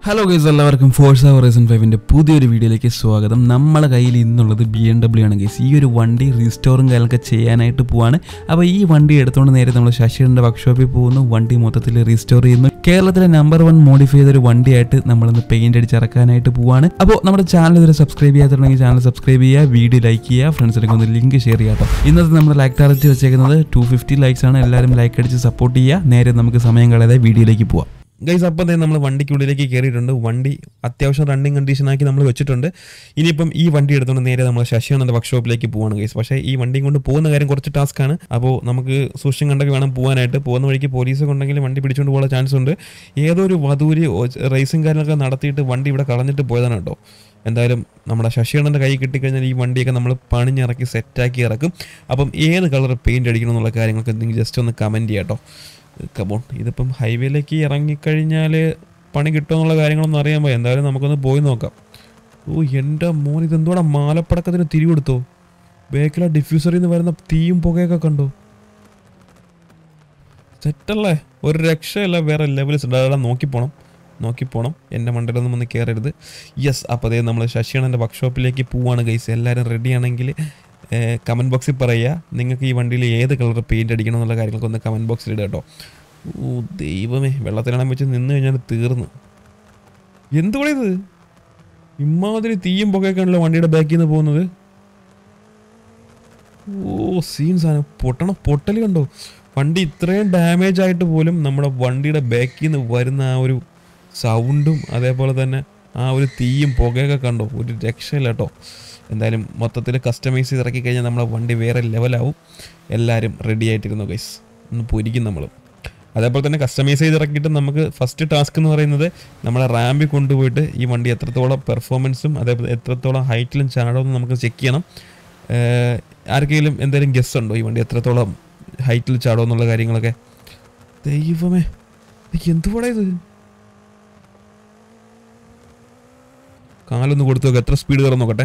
Hello guys എല്ലാവർക്കും force our reason ഫൈവിൻ്റെ പുതിയൊരു വീഡിയോയിലേക്ക് സ്വാഗതം നമ്മളെ കയ്യിൽ ഇന്നുള്ളത് ബി എം ഡബ്ല്യു ആണ് ഗൈസ് ഈ ഒരു വണ്ടി റീസ്റ്റോറും കാര്യങ്ങളൊക്കെ ചെയ്യാനായിട്ട് പോവാണ് അപ്പോൾ ഈ വണ്ടി എടുത്തുകൊണ്ട് നേരെ നമ്മൾ ശശിയുടെ വർക്ക്ഷോപ്പിൽ പോകുന്നു വണ്ടി മൊത്തത്തിൽ റീസ്റ്റോർ ചെയ്യുന്നു കേരളത്തിലെ നമ്പർ വൺ മോഡിഫൈ ചെയ്തൊരു വണ്ടിയായിട്ട് നമ്മളിന്ന് പെയിന്റ് അടിച്ചിറക്കാനായിട്ട് പോവാണ് അപ്പോൾ നമ്മുടെ ചാനൽ ഇതുവരെ സബ്സ്ക്രൈബ് ചെയ്യാത്തുണ്ടെങ്കിൽ ചാനൽ സബ്സ്ക്രൈബ് ചെയ്യുക വീഡിയോ ലൈക്ക് ചെയ്യുക ഫ്രണ്ട്സിനൊക്കെ ഒന്ന് ലിങ്ക് ഷെയർ ചെയ്യാം കേട്ടോ ഇന്നത്തെ നമ്മുടെ ലൈക്ക് ടാർഗറ്റ് വെച്ചേക്കുന്നത് ടു ഫിഫ്റ്റി ലൈക്സ് ആണ് എല്ലാവരും ലൈക്ക് അടിച്ച് സപ്പോർട്ട് ചെയ്യുക നേരെ നമുക്ക് സമയം കളയാതെ വീഡിയോയിലേക്ക് പോവാം ഗൈസ് അപ്പം തന്നെ നമ്മൾ വണ്ടിക്കുള്ളിലേക്ക് കയറിയിട്ടുണ്ട് വണ്ടി അത്യാവശ്യം റണ്ണിങ് കണ്ടീഷനാക്കി നമ്മൾ വെച്ചിട്ടുണ്ട് ഇനിയിപ്പം ഈ വണ്ടി എടുത്തുകൊണ്ട് നേരെ നമ്മൾ ശശിയാണെന്ന വർക്ക്ഷോപ്പിലേക്ക് പോവാണ് ഗൈസ് പക്ഷേ ഈ വണ്ടിയും കൊണ്ട് പോകുന്ന കാര്യം കുറച്ച് ടാസ്ക്കാണ് അപ്പോൾ നമുക്ക് സൂക്ഷ്യം കണ്ടൊക്കെ വേണം പോകാനായിട്ട് പോകുന്ന വഴിക്ക് പോലീസൊക്കെ ഉണ്ടെങ്കിൽ വണ്ടി പിടിച്ചുകൊണ്ട് പോകാൻ ചാൻസ് ഉണ്ട് ഏതോ ഒരു വധൂരി റേസിംഗ് കാര്യങ്ങളൊക്കെ നടത്തിയിട്ട് വണ്ടി ഇവിടെ കളഞ്ഞിട്ട് പോയതാണ് കേട്ടോ എന്തായാലും നമ്മുടെ ശശികണ്ണൻ്റെ കൈ കിട്ടിക്കഴിഞ്ഞാൽ ഈ വണ്ടിയൊക്കെ നമ്മൾ പണിഞ്ഞിറക്കി സെറ്റാക്കി ഇറക്കും അപ്പം ഏത് കളർ പെയിൻറ് അടിക്കണം എന്നുള്ള കാര്യങ്ങളൊക്കെ എന്തെങ്കിലും ജസ്റ്റ് ഒന്ന് കമൻറ്റ് ചെയ്യാം കേട്ടോ കമോൺ ഇതിപ്പം ഹൈവേയിലേക്ക് ഇറങ്ങിക്കഴിഞ്ഞാൽ പണി കിട്ടുമെന്നുള്ള കാര്യങ്ങളൊന്നും അറിയാൻ പോയി എന്തായാലും നമുക്കൊന്ന് പോയി നോക്കാം ഓ എൻ്റെ മോൻ ഇതെന്തോടാ മാലപ്പടക്കത്തിന് തിരി കൊടുത്തോ ബേക്കിലെ ഡിഫ്യൂസറിൽ നിന്ന് വരുന്ന തീയും പുകയൊക്കെ കണ്ടോ സെറ്റല്ലേ ഒരു രക്ഷയല്ല വേറെ ലെവൽസ് അതാ നോക്കിപ്പോണം നോക്കിപ്പോണം എൻ്റെ മണ്ടയിലൊന്നും വന്ന് കയറരുത് യെസ് അപ്പോൾ അതേ നമ്മൾ ശശിയണ്ണൻ്റെ വർക്ക്ഷോപ്പിലേക്ക് പോവാണ് ഗൈസ് എല്ലാവരും റെഡി ആണെങ്കിൽ കമൻറ്റ് ബോക്സിൽ പറയുക നിങ്ങൾക്ക് ഈ വണ്ടിയിൽ ഏത് കളർ പെയിൻറ് അടിക്കണം എന്നുള്ള കാര്യങ്ങളൊക്കെ ഒന്ന് കമൻറ്റ് ബോക്സിൽ ഇടുക കേട്ടോ ഓ ദൈവമേ വെള്ളത്തിലാണ് വെച്ച് നിന്ന് കഴിഞ്ഞാൽ തീർന്നു എന്തുകൂടെ ഇത് ഇമ്മാതിരി തീയും പുകയൊക്കെയാണല്ലോ വണ്ടിയുടെ ബാക്കിൽ നിന്ന് പോകുന്നത് ഓ സീൻ സാധനം പൊട്ടണ പൊട്ടൽ കണ്ടോ വണ്ടി ഇത്രയും ഡാമേജ് ആയിട്ട് പോലും നമ്മുടെ വണ്ടിയുടെ ബാക്കിൽ നിന്ന് വരുന്ന ആ ഒരു സൗണ്ടും അതേപോലെ തന്നെ ആ ഒരു തീയും പുകയൊക്കെ കണ്ടോ ഒരു രക്ഷയില്ല കേട്ടോ എന്തായാലും മൊത്തത്തിൽ കസ്റ്റമൈസ് ചെയ്ത് ഇറക്കി കഴിഞ്ഞാൽ നമ്മുടെ വണ്ടി വേറെ ലെവലാവും എല്ലാവരും റെഡി ആയിട്ടിരുന്നു ഗൈസ് ഒന്ന് പൊരിക്കും നമ്മൾ അതേപോലെ തന്നെ കസ്റ്റമൈസ് ചെയ്ത് ഇറക്കിയിട്ട് നമുക്ക് ഫസ്റ്റ് ടാസ്ക് എന്ന് പറയുന്നത് നമ്മളെ റാമ്പിൽ കൊണ്ടുപോയിട്ട് ഈ വണ്ടി എത്രത്തോളം പെർഫോമൻസും അതേപോലെ എത്രത്തോളം ഹൈറ്റിലും ചാടവും നമുക്ക് ചെക്ക് ചെയ്യണം ഏഹ് ആർക്കെങ്കിലും എന്തെങ്കിലും ഗസ് ഉണ്ടോ ഈ വണ്ടി എത്രത്തോളം ഹൈറ്റിൽ ചാടുമോ എന്നുള്ള കാര്യങ്ങളൊക്കെ ദൈവമേ ഇത് എന്തുവാടാ ഇത് കാലൊന്ന് കൊടുത്തു നോക്കാം എത്ര സ്പീഡ് കയറാൻ നോക്കട്ടെ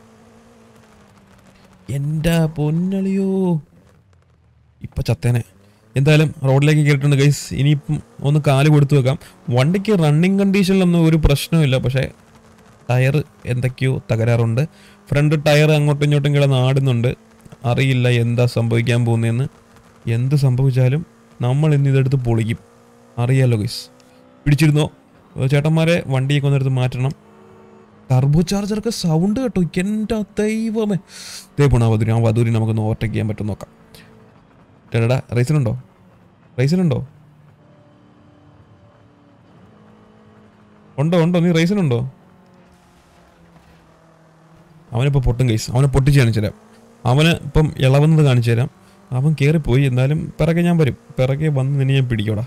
എൻ്റെ പൊന്നളിയോ ഇപ്പം ചത്തേനെ എന്തായാലും റോഡിലേക്ക് കയറിയിട്ടുണ്ട് ഗൈസ് ഇനിയിപ്പം ഒന്ന് കാല് കൊടുത്തു വെക്കാം വണ്ടിക്ക് റണ്ണിങ് കണ്ടീഷനിലൊന്നും ഒരു പ്രശ്നമില്ല പക്ഷേ ടയർ എന്തൊക്കെയോ തകരാറുണ്ട് ഫ്രണ്ട് ടയർ അങ്ങോട്ടും ഇങ്ങോട്ടും കിടന്ന് ആടുന്നുണ്ട് അറിയില്ല എന്താ സംഭവിക്കാൻ പോകുന്നതെന്ന് എന്ത് സംഭവിച്ചാലും നമ്മൾ ഇന്ന് ഇതെടുത്ത് പൊളിക്കും അറിയാലോ ഗൈസ് പിടിച്ചിരുന്നോ ചേട്ടന്മാരെ വണ്ടിയൊക്കെ ഒന്നെടുത്ത് മാറ്റണം ടർബോ ചാർജറൊക്കെ സൗണ്ട് കേട്ടോ എൻ്റെ ദൈവമേ ദേ പോണ വധൂരി ആ വധൂരി നമുക്കൊന്ന് ഓവർടേക്ക് ചെയ്യാൻ പറ്റും നോക്കാം ചേട്ടാ റേസിനുണ്ടോ റേസിനുണ്ടോ ഉണ്ടോ ഉണ്ടോ നീ റേസിനുണ്ടോ അവനിപ്പോൾ പൊട്ടും കേസ് അവനെ പൊട്ടിച്ച് കാണിച്ചു തരാം അവന് ഇപ്പം ഇളവുന്നത് കാണിച്ചു തരാം അവൻ കയറിപ്പോയി എന്നാലും പിറകെ ഞാൻ വരും പിറകെ വന്ന് നിന്നെ ഞാൻ പിടിക്കോടാ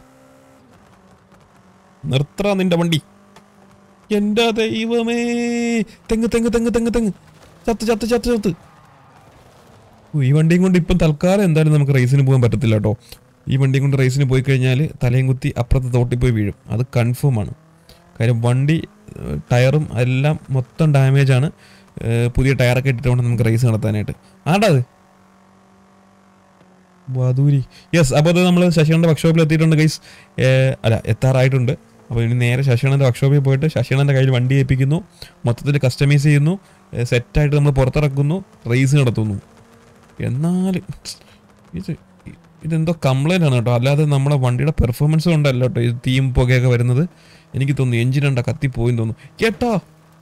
നിർത്തറ നിന്റെ വണ്ടി എൻ്റെ ദൈവമേ തെങ്ങ് തെങ്ങ് തെങ്ങ് തെങ്ങ് തെങ്ങ് ചത്ത് ചത്ത് ചത്ത് ചത്ത് ഓ, ഈ വണ്ടിയും കൊണ്ട് ഇപ്പം തൽക്കാലം എന്തായാലും നമുക്ക് റേസിന് പോകാൻ പറ്റത്തില്ല കേട്ടോ ഈ വണ്ടിയും കൊണ്ട് റേസിന് പോയി കഴിഞ്ഞാൽ തലയും കുത്തി അപ്പുറത്ത് തോട്ടിൽ പോയി വീഴും അത് കൺഫേം ആണ് കാര്യം വണ്ടി ഏഹ്, ടയറും എല്ലാം മൊത്തം ഡാമേജ് ആണ് ഏഹ്, പുതിയ ടയറൊക്കെ ഇട്ടിട്ട് വേണം നമുക്ക് റേസ് നടത്താനായിട്ട് ആടാ അത് വധൂരി യെസ് അപ്പോൾ അത് നമ്മൾ ശശികണ്ഠ വർക്ക്ഷോപ്പിൽ എത്തിയിട്ടുണ്ട് ഗൈസ് അല്ല എത്താറായിട്ടുണ്ട് അപ്പോൾ ഇനി നേരെ ശശികണ്ഠൻ്റെ വർക്ക്ഷോപ്പിൽ പോയിട്ട് ശശികണ്ഠൻ്റെ കയ്യിൽ വണ്ടി ഏൽപ്പിക്കുന്നു മൊത്തത്തിൽ കസ്റ്റമൈസ് ചെയ്യുന്നു സെറ്റായിട്ട് നമ്മൾ പുറത്തിറക്കുന്നു റേസ് നടത്തുന്നു എന്നാൽ ഇത് ഇതെന്തോ കംപ്ലൈൻ്റ് ആണ് കേട്ടോ അല്ലാതെ നമ്മുടെ വണ്ടിയുടെ പെർഫോമൻസ് കൊണ്ടല്ല കേട്ടോ ഇത് തീയും പുകയൊക്കെ വരുന്നത് എനിക്ക് തോന്നുന്നു എഞ്ചിനണ്ട കത്തിപ്പോയി തോന്നുന്നു കേട്ടോ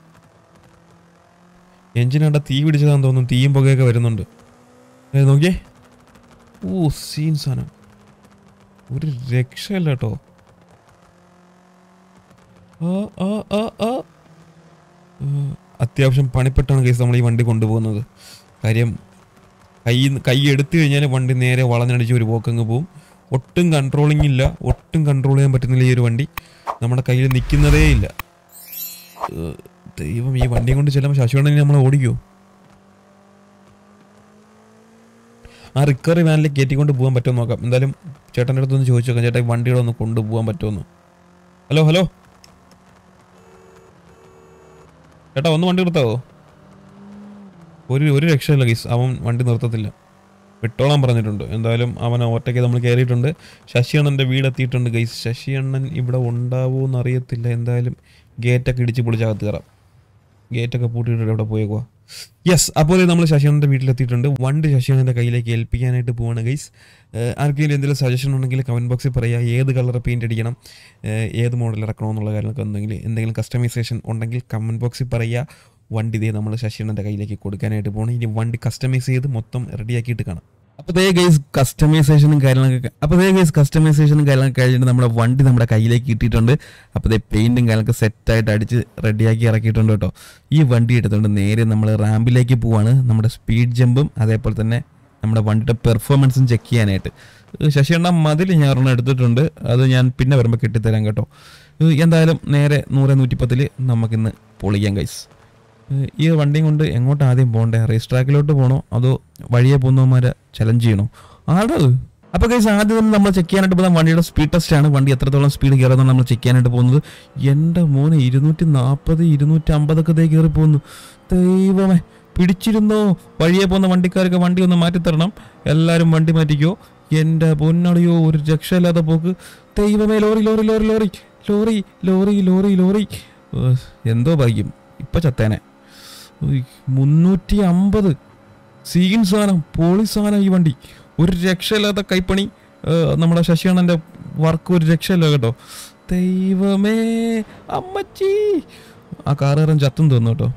എഞ്ചിനണ്ട തീ പിടിച്ചതാന്ന് തോന്നുന്നു തീയും പുകയൊക്കെ വരുന്നുണ്ട് ഏ, നോക്കിയേ ഓ സീൻ സാധനം ഒരു രക്ഷയല്ല കേട്ടോ ആ, ആ, ആ, ആ. ആ, അത്യാവശ്യം പണിപ്പെട്ടാണ് കേസ് നമ്മൾ ഈ വണ്ടി കൊണ്ടുപോകുന്നത് കാര്യം കൈ കൈ എടുത്തു കഴിഞ്ഞാൽ വണ്ടി നേരെ വളഞ്ഞടിച്ച് ഒരു പോക്കങ്ങ് പോവും ഒട്ടും കൺട്രോളിങ് ഇല്ല ഒട്ടും കൺട്രോൾ ചെയ്യാൻ പറ്റുന്നില്ല ഈ ഒരു വണ്ടി നമ്മുടെ കയ്യിൽ നിൽക്കുന്നതേ ഇല്ല ഏഹ്, ദൈവം ഈ വണ്ടിയും കൊണ്ട് ചെല്ലുമ്പോൾ ശശിവണ്ണനെ നമ്മൾ ഓടിക്കുമോ ആ റിക്കവറി വാനിലേക്ക് കയറ്റിക്കൊണ്ട് പോകാൻ പറ്റുമോ നോക്കാം എന്തായാലും ചേട്ടൻ്റെ അടുത്തൊന്ന് ചോദിച്ചു നോക്കാം ചേട്ടാ ഈ വണ്ടിയുടെ ഒന്ന് കൊണ്ടുപോകാൻ പറ്റുമെന്ന് ഹലോ ഹലോ ചേട്ടാ ഒന്ന് വണ്ടി നിർത്താവോ ഒരു ഒരു രക്ഷയില്ല ഗീസ് അവൻ വണ്ടി നിർത്തത്തില്ല വിട്ടോളാൻ പറഞ്ഞിട്ടുണ്ട് എന്തായാലും അവൻ ഓവർടേക്ക് നമ്മൾ കയറിയിട്ടുണ്ട് ശശി അണ്ണൻ്റെ വീടെത്തിയിട്ടുണ്ട് ഗൈസ് ശശി അണ്ണൻ ഇവിടെ ഉണ്ടാവുമോ എന്നറിയത്തില്ല എന്തായാലും ഗേറ്റൊക്കെ ഇടിച്ച് പൊളിച്ചകത്ത് കയറാം ഗേറ്റൊക്കെ പൂട്ടിയിട്ട് ഇവിടെ പോയേക്കുക യെസ് അപ്പോൾ നമ്മൾ ശശികണ്ഠൻ്റെ വീട്ടിലെത്തിയിട്ടുണ്ട് വണ്ടി ശശികണ്ഠൻ്റെ കയ്യിലേക്ക് ഏൽപ്പിക്കാനായിട്ട് പോവാണ് ഗൈസ് ആർക്കെങ്കിലും എന്തെങ്കിലും സജഷൻ ഉണ്ടെങ്കിൽ കമൻറ്റ് ബോക്സിൽ പറയുക ഏത് കളർ പെയിൻറ്റ് അടിക്കണം ഏഹ് ഏത് മോഡൽ ഇറക്കണം എന്നുള്ള കാര്യങ്ങളൊക്കെ ഉണ്ടെങ്കിൽ എന്തെങ്കിലും കസ്റ്റമൈസേഷൻ ഉണ്ടെങ്കിൽ കമൻറ്റ് ബോക്സിൽ പറയുക വണ്ടി ഇതേ നമ്മൾ ശശികണ്ഠൻ്റെ കയ്യിലേക്ക് കൊടുക്കാനായിട്ട് പോകണം ഇനി വണ്ടി കസ്റ്റമൈസ് ചെയ്ത് മൊത്തം റെഡിയാക്കിയിട്ട് കാണാം അപ്പോൾ ദേ ഗൈസ് കസ്റ്റമൈസേഷനും കാര്യങ്ങളൊക്കെ അപ്പോൾ ദേ ഗൈസ് കസ്റ്റമൈസേഷനും കാര്യങ്ങളൊക്കെ കഴിഞ്ഞിട്ട് നമ്മുടെ വണ്ടി നമ്മുടെ കയ്യിലേക്ക് കിട്ടിയിട്ടുണ്ട് അപ്പോൾ ദേ പെയിൻറ്റും കാര്യങ്ങളൊക്കെ സെറ്റായിട്ട് അടിച്ച് റെഡിയാക്കി ഇറക്കിയിട്ടുണ്ട് കേട്ടോ ഈ വണ്ടി എടുത്തുകൊണ്ട് നേരെ നമ്മൾ റാമ്പിലേക്ക് പോവാണ് നമ്മുടെ സ്പീഡ് ജമ്പും അതേപോലെ തന്നെ നമ്മുടെ വണ്ടിയുടെ പെർഫോമൻസും ചെക്ക് ചെയ്യാനായിട്ട് ശശിയണ്ണ മതിൽ ഞാൻ ഒരെണ്ണം എടുത്തിട്ടുണ്ട് അത് ഞാൻ പിന്നെ വരുമ്പോൾ കെട്ടിത്തരാം കേട്ടോ ഏഹ് എന്തായാലും നേരെ നൂറ് നൂറ്റിപ്പത്തിൽ നമുക്കിന്ന് പൊളിക്കാം ഗൈസ് ഏഹ് ഈ വണ്ടിയും കൊണ്ട് എങ്ങോട്ട് ആദ്യം പോകണ്ടേ റേസ് ട്രാക്കിലോട്ട് പോകണോ അതോ വഴിയെ പോകുന്നവന്മാരെ ചലഞ്ച് ചെയ്യണോ ആടോ അപ്പോൾ കൈസ് ആദ്യം തന്നെ നമ്മൾ ചെക്ക് ചെയ്യാനായിട്ട് പോകുന്ന വണ്ടിയുടെ സ്പീഡ് ടെസ്റ്റ് ആണ് വണ്ടി എത്രത്തോളം സ്പീഡ് കയറുന്നതാണ് നമ്മൾ ചെക്ക് ചെയ്യാനായിട്ട് പോകുന്നത് എൻ്റെ മോനെ ഇരുന്നൂറ്റി നാൽപ്പത് ഇരുന്നൂറ്റി അമ്പതൊക്കെ ദേ കയറി പോകുന്നു ദൈവമേ പിടിച്ചിരുന്നോ വഴിയെ പോകുന്ന വണ്ടിക്കാരൊക്കെ വണ്ടി ഒന്ന് മാറ്റിത്തരണം എല്ലാവരും വണ്ടി മാറ്റിക്കോ എൻ്റെ പൊന്നടിയോ ഒരു രക്ഷയില്ലാത്ത പോക്ക് ദൈവമേ lorry lorry lorry lorry lorry lorry lorry lorry ഏഹ്, എന്തോ ഭാഗ്യം ഇപ്പം ചത്തേനെ ഉയ്, മുന്നൂറ്റി അമ്പത് സീൻ സാധനം പോളി സാധനം ഈ വണ്ടി ഒരു രക്ഷയില്ലാത്ത കൈപ്പണി ഏഹ്, നമ്മുടെ ശശികണ്ണൻ്റെ വർക്ക് ഒരു രക്ഷയില്ല കേട്ടോ ദൈവമേ അമ്മച്ചി ആ കാറുകാരൻ ചത്തും തോന്നുന്നു കേട്ടോ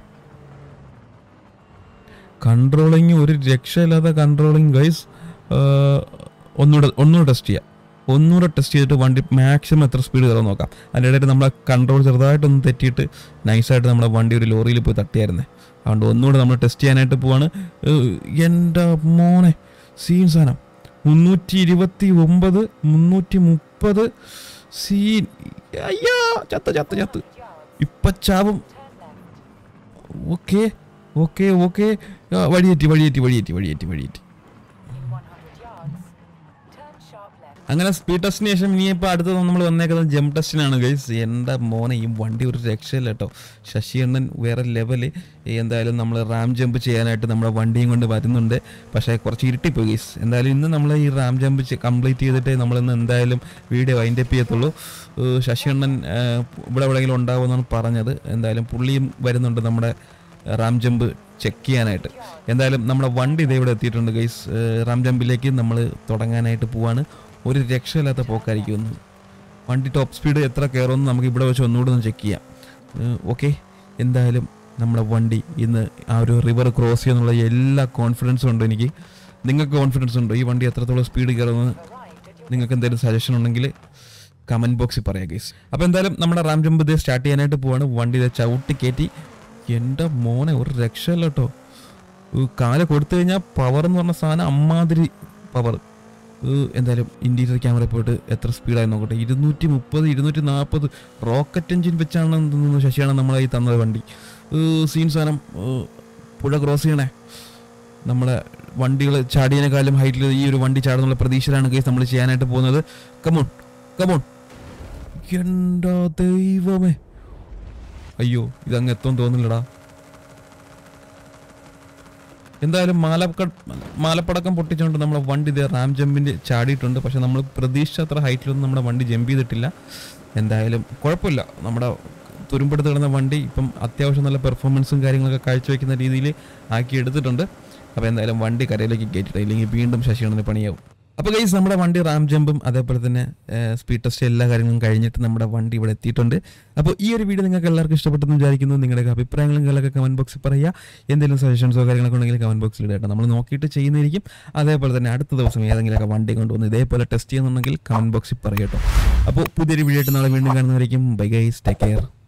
കൺട്രോളിങ് ഒരു രക്ഷയില്ലാത്ത കൺട്രോളിങ് ഗൈസ് ഒന്നുകൂടെ ഒന്നുകൂടെ ടെസ്റ്റ് ചെയ്യാം ഒന്നുകൂടെ ടെസ്റ്റ് ചെയ്തിട്ട് വണ്ടി മാക്സിമം എത്ര സ്പീഡ് കയറാൻ നോക്കാം അതിൻ്റെ ഇടയിൽ നമ്മളെ കൺട്രോൾ ചെറുതായിട്ടൊന്ന് തെറ്റിയിട്ട് നൈസായിട്ട് നമ്മുടെ വണ്ടി ഒരു ലോറിയിൽ പോയി തട്ടിയായിരുന്നേ അതുകൊണ്ട് ഒന്നുകൂടെ നമ്മൾ ടെസ്റ്റ് ചെയ്യാനായിട്ട് പോവാണ് ഏഹ്, എൻ്റെ മോനെ സീൻ സാധനം മുന്നൂറ്റി ഇരുപത്തി ഒമ്പത് മുന്നൂറ്റി മുപ്പത് സീൻ അയ്യാ ചത്ത് ചത്ത് ചത്ത് ഇപ്പൊ ചാവും ഓക്കെ ഓക്കെ ഓക്കെ വഴിയേറ്റി വഴിയേറ്റി വഴിയേറ്റി വഴിയേറ്റി വഴിയേറ്റി In 100 yards, turn sharp left. അങ്ങനെ സ്പീഡ് ടെസ്റ്റിന് ശേഷം ഇനിയിപ്പോൾ അടുത്തത് നമ്മൾ വന്നേക്കുന്നത് ജം ടെസ്റ്റിനാണ് ഗൈസ് എൻ്റെ മോനെ ഈ വണ്ടി ഒരു രക്ഷയില്ല കേട്ടോ ശശിയണ്ണൻ വേറെ ലെവല് എന്തായാലും നമ്മൾ റാം ജമ്പ് ചെയ്യാനായിട്ട് നമ്മുടെ വണ്ടിയും കൊണ്ട് വരുന്നുണ്ട് പക്ഷേ കുറച്ച് ഇരുട്ടിപ്പോയി ഗൈസ് എന്തായാലും ഇന്ന് നമ്മൾ ഈ റാം ജമ്പ് കംപ്ലീറ്റ് ചെയ്തിട്ടേ നമ്മളിന്ന് എന്തായാലും വീഡിയോ വൈൻഡ് അപ്പ് ചെയ്യത്തുള്ളൂ ഏഹ് ശശിയണ്ണൻ ഏഹ് ഇവിടെ എവിടെയെങ്കിലും ഉണ്ടാവുമെന്നാണ് പറഞ്ഞത് എന്തായാലും പുള്ളിയും വരുന്നുണ്ട് നമ്മുടെ റാം ജമ്പ് ചെക്ക് ചെയ്യാനായിട്ട് എന്തായാലും നമ്മുടെ വണ്ടി ഇതേ ഇവിടെ എത്തിയിട്ടുണ്ട് ഗൈസ് റാം ജമ്പിലേക്ക് നമ്മൾ തുടങ്ങാനായിട്ട് പോവാണ് ഒരു രക്ഷയില്ലാത്ത പോക്കായിരിക്കും ഒന്ന് വണ്ടി ടോപ്പ് സ്പീഡ് എത്ര കയറുമെന്ന് നമുക്ക് ഇവിടെ വെച്ച് ഒന്നുകൂടെ ഒന്ന് ചെക്ക് ചെയ്യാം ഓക്കെ എന്തായാലും നമ്മുടെ വണ്ടി ഇന്ന് ആ ഒരു റിവർ ക്രോസ് ചെയ്യുന്നുള്ള എല്ലാ കോൺഫിഡൻസും ഉണ്ട് എനിക്ക് നിങ്ങൾക്ക് കോൺഫിഡൻസ് ഉണ്ടോ ഈ വണ്ടി എത്രത്തോളം സ്പീഡ് കയറുമെന്ന് നിങ്ങൾക്ക് എന്തെങ്കിലും സജഷൻ ഉണ്ടെങ്കിൽ കമൻറ്റ് ബോക്സിൽ പറയാം ഗൈസ് അപ്പോൾ എന്തായാലും നമ്മുടെ റാം ജമ്പ് ഇത് സ്റ്റാർട്ട് ചെയ്യാനായിട്ട് പോവാണ് വണ്ടി ഇത് ചവിട്ടി കയറ്റി എൻ്റെ മോനെ ഒരു രക്ഷയില്ല കേട്ടോ കാല് കൊടുത്തു കഴിഞ്ഞാൽ പവർ എന്ന് പറഞ്ഞ സാധനം അമ്മാതിരി പവർ എന്തായാലും ഇൻറ്റീരിയർ ക്യാമറ പോയിട്ട് എത്ര സ്പീഡായി നോക്കട്ടെ ഇരുന്നൂറ്റി മുപ്പത് ഇരുന്നൂറ്റി നാൽപ്പത് റോക്കറ്റ് എഞ്ചിൻ വെച്ചാണ് തോന്നുന്നു ശശിയാണ് നമ്മളെ ഈ തന്നത് വണ്ടി ഏഹ് സീൻ സാധനം ഏഹ് പുഴ ക്രോസ് ചെയ്യണേ നമ്മുടെ വണ്ടികൾ ചാടിയതിനേക്കാളും ഹൈറ്റിൽ ഈ ഒരു വണ്ടി ചാടുന്നുള്ള പ്രതീക്ഷയിലാണ് കേസ് നമ്മൾ ചെയ്യാനായിട്ട് പോകുന്നത് കമോൺ കമോൺ എന്താ ദൈവമേ അയ്യോ ഇതങ്ങ് എത്തും തോന്നില്ലടാ എന്തായാലും മാലപ്പ മാലപ്പടക്കം പൊട്ടിച്ചുകൊണ്ട് നമ്മളെ വണ്ടി ഇത് റാം ജമ്പിൻ്റെ ചാടിയിട്ടുണ്ട് പക്ഷെ നമ്മൾ പ്രതീക്ഷിച്ച അത്ര ഹൈറ്റിലൊന്നും നമ്മുടെ വണ്ടി ജമ്പ് ചെയ്തിട്ടില്ല എന്തായാലും കുഴപ്പമില്ല നമ്മുടെ തുരുമ്പെടുത്ത് കിടന്ന വണ്ടി ഇപ്പം അത്യാവശ്യം നല്ല പെർഫോമൻസും കാര്യങ്ങളൊക്കെ കാഴ്ചവെക്കുന്ന രീതിയിൽ ആക്കി എടുത്തിട്ടുണ്ട് അപ്പോൾ എന്തായാലും വണ്ടി കരയിലേക്ക് കയറ്റിട്ട് ഇല്ലെങ്കിൽ വീണ്ടും ശശികണ്ഠന് പണിയാവും അപ്പോൾ ഗൈസ് നമ്മുടെ വണ്ടി റാം ജമ്പും അതേപോലെ തന്നെ സ്പീഡ് ടെസ്റ്റ് എല്ലാ കാര്യങ്ങളും കഴിഞ്ഞിട്ട് നമ്മുടെ വണ്ടി ഇവിടെ എത്തിയിട്ടുണ്ട് അപ്പോൾ ഈ ഒരു വീഡിയോ നിങ്ങൾക്ക് എല്ലാവർക്കും ഇഷ്ടപ്പെട്ടെന്ന് വിചാരിക്കുന്നു നിങ്ങളുടെ അഭിപ്രായങ്ങളും കാര്യങ്ങളൊക്കെ കമൻറ്റ് ബോക്സിൽ പറയുക എന്തെങ്കിലും സജഷൻസോ കാര്യങ്ങളൊക്കെ ഉണ്ടെങ്കിൽ കമൻറ്റ് ബോക്സിൽ ഇടട്ടെ നമ്മൾ നോക്കിയിട്ട് ചെയ്യുന്നതായിരിക്കും അതേപോലെ തന്നെ അടുത്ത ദിവസം ഏതെങ്കിലുമൊക്കെ വണ്ടി കൊണ്ടുവന്ന് ഇതേപോലെ ടെസ്റ്റ് ചെയ്യുന്നുണ്ടെങ്കിൽ കമൻറ്റ് ബോക്സിൽ പറയട്ടോ അപ്പോൾ പുതിയൊരു വീഡിയോ ആയിട്ട് നാളെ വീണ്ടും കാണുന്നതായിരിക്കും ബൈ ഗൈസ് ടേക്ക് കെയർ